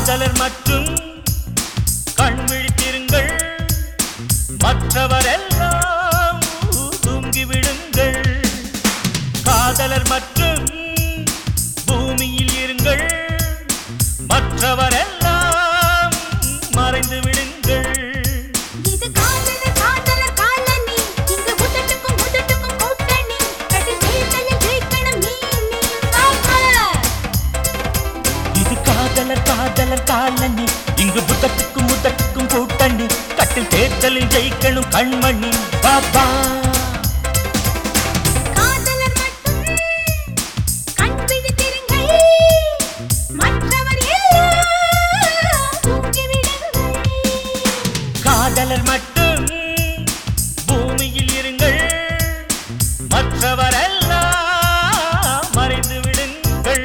காதலர் மற்றும் கண் விழித்திருங்கள் மற்றவரெல்லாம் தூங்கி விடுங்கள் காதலர் மற்றும் பூமியில் இருங்கள் மற்றவரெல்லாம் மறைந்து விடுங்கள் இது காதலர் காதலர் காலனி இங்கு முத்தட்டுக்கும் முத்தட்டுக்கும் கூட்டணி கட்டி ஜெயித்தலில் ஜெயிக்கணும் நீ நீ ஆஹா இது காதலர் காதலர் காலனி இங்கு புத்தத்துக்கும் முத்தத்துக்கும் கூட்டணி கட்டில் தேர்தலில் ஜெயிக்கணும் கண்மணி பாபா காதலர் மட்டும் கண் விழித்திருங்கள் மற்றவர் எல்லாம் தூங்கிவிடுங்கள் காதலர் மட்டும் பூமியில் இருங்கள் மற்றவரெல்லாம் மறைந்து விடுங்கள்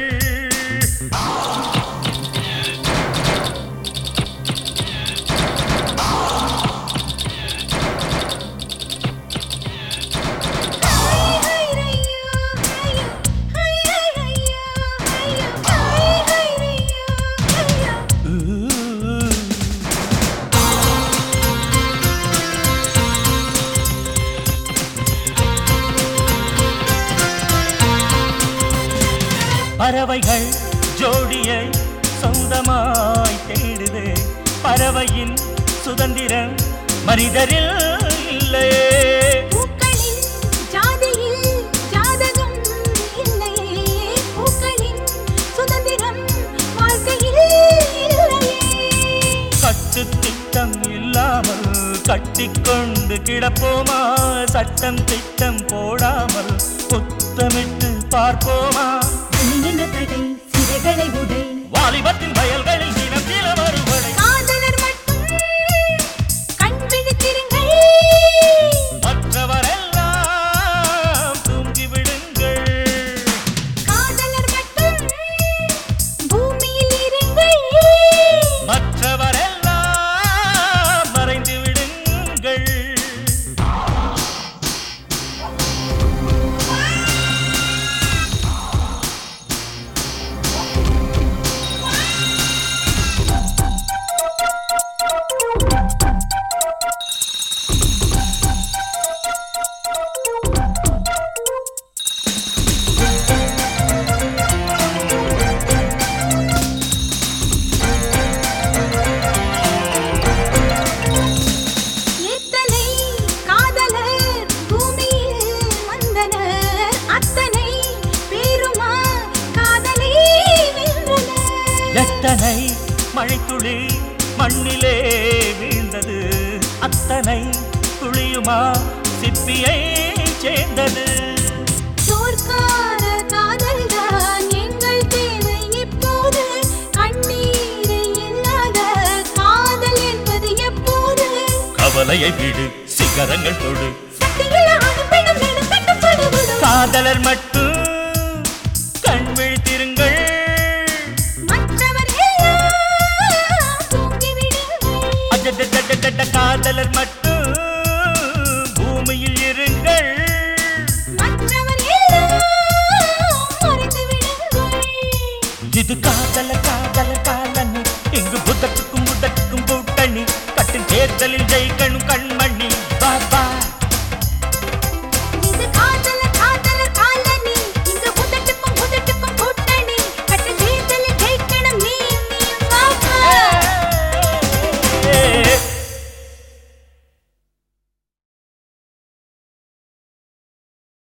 பறவைகள் ஜோடியை சொந்தமாய் தேடுது பறவையின் சுதந்திரம் மனிதரில் இல்லையே பூக்களின் ஜாதியில் ஜாதகம் இல்லையே பூக்களின் சுதந்திரம் வாழ்க்கையில் இல்லையே கட்டு திட்டம் இல்லாமல் கட்டிக்கொண்டு கிடப்போமா சட்டம் திட்டம் போடாமல் புத்தமிட்டு பார்ப்போமா என்ன தடை சிறைகளை உடை வாலிபத்தின் வயல்களில் தினம் தினம் அறுவடை காதலர் மட்டும் கண் விழித்திருங்கள் மற்றவரெல்லாம் தூங்கி விடுங்கள் காதலர் மட்டும் பூமியில் இருங்கள் மற்றவரெல்லாம் மறைந்து விடுங்கள் எத்தனை காதலர் பூமியில் வந்தனர் அத்தனை பேருமா காதலை வென்றனர் எத்தனை மழைத்துளி மண்ணிலே வீழ்ந்தது அத்தனை துளியுமா சிப்பியை சேர்ந்தது சோர்க்கார காதல்தான் எங்கள் தேவை இப்போது கண்ணீரை இல்லாத காதல் என்பது எப்போது கவலையை விடு சிகரங்கள் தொடு சக்தியில்லாத பெண்ணும் நெடும் கட்டுப்படுவதும் காதலர் மட்டும் கண் விழித்திருங்கள் மற்றவர் எல்லாம் தூங்கிவிடுங்கள் அடடடடடட காதலர் மட்டும் பூமியில் இருங்கள் மற்றவர் எல்லாம் மறைந்து விடுங்கள் இது காதல காதல காலனி இங்கு புத்தத்துக்கும் புத்தத்துக்கும் கூட்டணி கட்டில் தேர்தலில் ஜெயிக்க